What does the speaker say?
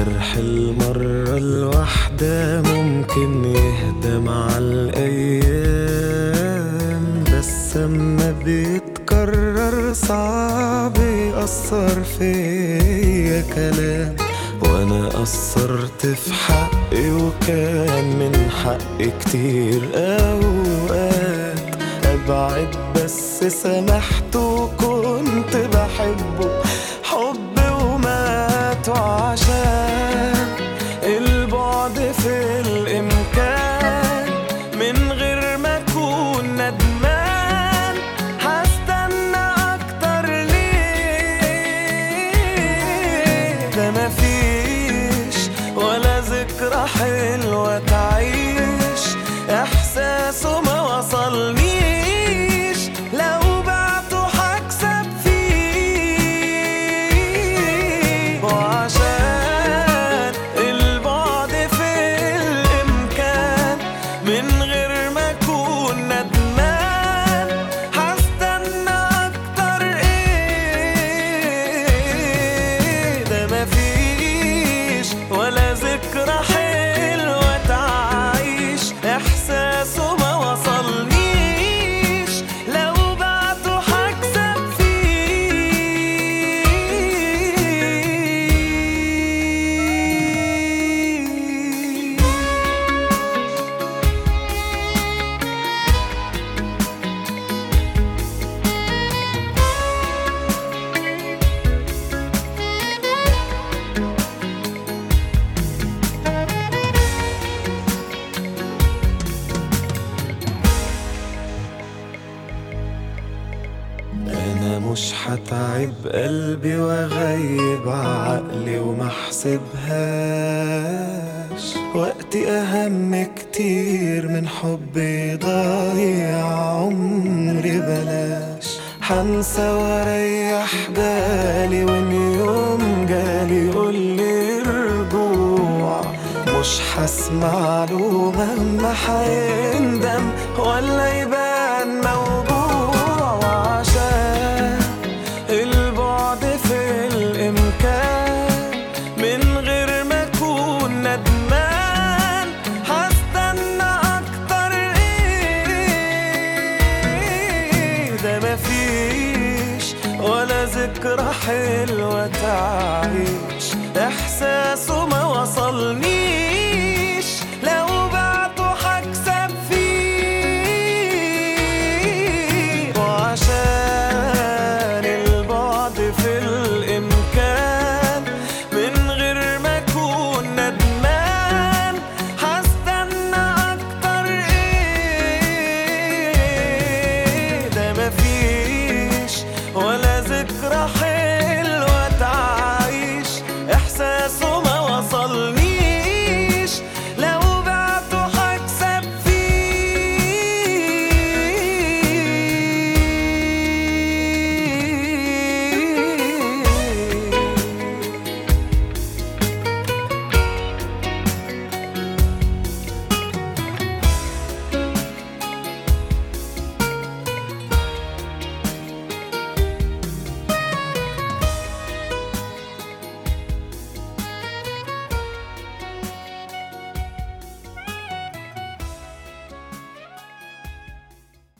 جرح المرة الواحدة ممكن يهدى مع الأيام بس أما بيتكرر صعب يأثر فيا كلام وأنا قصرت في حقي وكان من حقي كتير أوقات أبعد بس سمحت وكنت بحبه حب ومات وعشان البعد في الإمكان من غير ما أكون ندمان هستنى أكتر ليه ده مفيش ولا ذكرى حلوة تعيش إحساسه ما وصلنيش لو بعته هكسب فيه وعشان البعد في الإمكان من غير ما أكون ندمان هستنى أكتر إيه ده مفيش ولا ذكرى حلوة تعيش إحساسه ما وصلنيش لو بعته هكسب فيه انا مش هتعب قلبي واغيب عقلي وما احسبهاش وقتي اهم كتير من حبي ضايع عمري بلاش حنسى واريح بالي وان يوم جالي يقولي رجوع مش هسمع له مهما حيندم ولا يبان موجوع وعشان البعد في الإمكان من غير ما أكون ندمان هستنى أكتر إيه ده مفيش ولا ذكرى حلوة تعيش إحساسه ما وصلنيش